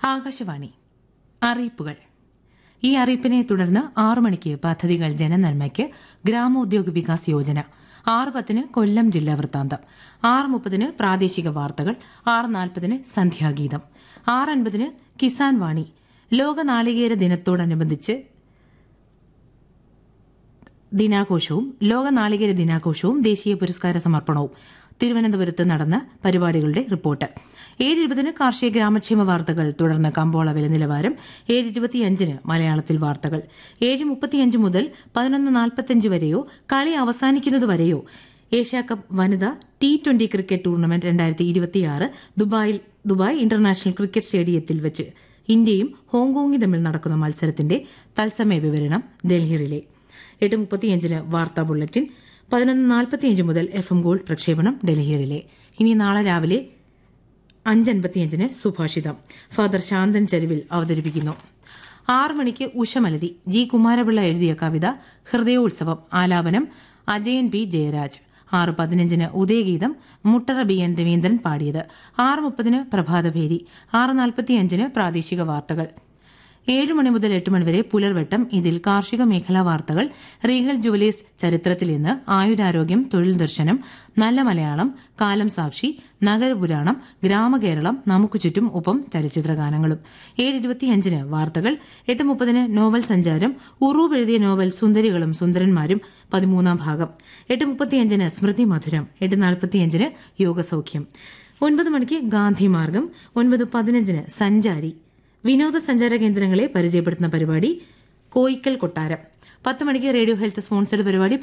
ആകാശവാണി അറിയിപ്പുകൾ ഈ അറിയിപ്പിനെ തുടർന്ന് ആറു മണിക്ക് പദ്ധതികൾ ജനനന്മയ്ക്ക് ഗ്രാമോദ്യോഗ വികാസ് യോജന ആറ് പത്തിന് കൊല്ലം ജില്ലാ വൃത്താന്തം ആറ് മുപ്പതിന് പ്രാദേശിക വാർത്തകൾ ആറ് നാൽപ്പതിന് സന്ധ്യാഗീതം ആറ് അൻപതിന് കിസാൻ വാണി ലോക നാളികേര ദിനത്തോടനുബന്ധിച്ച് ദിനാഘോഷവും ലോക നാളികേര ദിനാഘോഷവും ദേശീയ പുരസ്കാര സമർപ്പണവും തിരുവനന്തപുരത്ത് നടന്ന പരിപാടികളുടെ റിപ്പോർട്ട് ഏഴ് ഇരുപതിന് കാർഷിക ഗ്രാമക്ഷേമ വാർത്തകൾ തുടർന്ന് കമ്പോള വില നിലവാരം ഏഴ് ഇരുപത്തിയഞ്ചിന് മലയാളത്തിൽ വാർത്തകൾ ഏഴ് മുപ്പത്തിയഞ്ച് മുതൽ പതിനൊന്ന് നാൽപ്പത്തിയഞ്ച് വരെയോ കളി അവസാനിക്കുന്നതുവരെയോ ഏഷ്യാ കപ്പ് വനിതാ ടി ട്വന്റി ക്രിക്കറ്റ് ടൂർണമെന്റ് രണ്ടായിരത്തി ഇരുപത്തിയാറ് ദുബായിൽ ദുബായ് ഇന്റർനാഷണൽ ക്രിക്കറ്റ് സ്റ്റേഡിയത്തിൽ വെച്ച് ഇന്ത്യയും ഹോങ്കോങ്ങും തമ്മിൽ നടക്കുന്ന മത്സരത്തിന്റെ തത്സമയ വിവരണം ഡൽഹി റിലേ എട്ട് മുപ്പത്തിയഞ്ചിന് വാർത്താ ബുള്ളറ്റിൻ പതിനൊന്ന് നാൽപ്പത്തിയഞ്ച് മുതൽ എഫ് എം ഗോൾഡ് പ്രക്ഷേപണം ഡൽഹി റിലേ ഇനി നാളെ രാവിലെ അഞ്ചൻപത്തിയഞ്ചിന് സുഭാഷിതം ഫാദർ ശാന്തൻ ചരുവിൽ അവതരിപ്പിക്കുന്നു ആറ് മണിക്ക് ഉഷമലരി ജി കുമാരപിള്ള എഴുതിയ കവിത ഹൃദയോത്സവം ആലാപനം അജയൻ പി ജയരാജ് ആറ് പതിനഞ്ചിന് ഉദയഗീതം മുട്ടറ ബി എൻ രവീന്ദ്രൻ പാടിയത് ആറ് മുപ്പതിന് പ്രഭാതഭേരി ആറ് നാൽപ്പത്തിയഞ്ചിന് പ്രാദേശിക വാർത്തകൾ ഏഴ് മണി മുതൽ എട്ട് മണിവരെ പുലർവെട്ടം ഇതിൽ കാർഷിക മേഖലാ വാർത്തകൾ റീഗൽ ജുവലേഴ്സ് ചരിത്രത്തിൽ ഇന്ന് ആയുരാരോഗ്യം തൊഴിൽ ദർശനം നല്ല മലയാളം കാലം സാക്ഷി നഗരപുരാണം ഗ്രാമകേരളം നമുക്ക് ചുറ്റും ഒപ്പം ചലച്ചിത്രഗാനങ്ങളും ഏഴ് ഇരുപത്തിയഞ്ചിന് വാർത്തകൾ എട്ട് മുപ്പതിന് നോവൽ സഞ്ചാരം ഉറൂബ് എഴുതിയ നോവൽ സുന്ദരികളും സുന്ദരന്മാരും പതിമൂന്നാം ഭാഗം എട്ട് മുപ്പത്തിയഞ്ചിന് സ്മൃതി മധുരം എട്ട് നാൽപ്പത്തിയഞ്ചിന് യോഗസൗഖ്യം ഒൻപത് മണിക്ക് ഗാന്ധി മാർഗം ഒൻപത് പതിനഞ്ചിന് സഞ്ചാരി വിനോദസഞ്ചാര കേന്ദ്രങ്ങളെ പരിചയപ്പെടുത്തുന്ന പരിപാടി കോയിക്കൽ കൊട്ടാരം പത്ത് മണിക്ക് റേഡിയോ ഹെൽത്ത് സ്പോൺസർഡ് പരിപാടി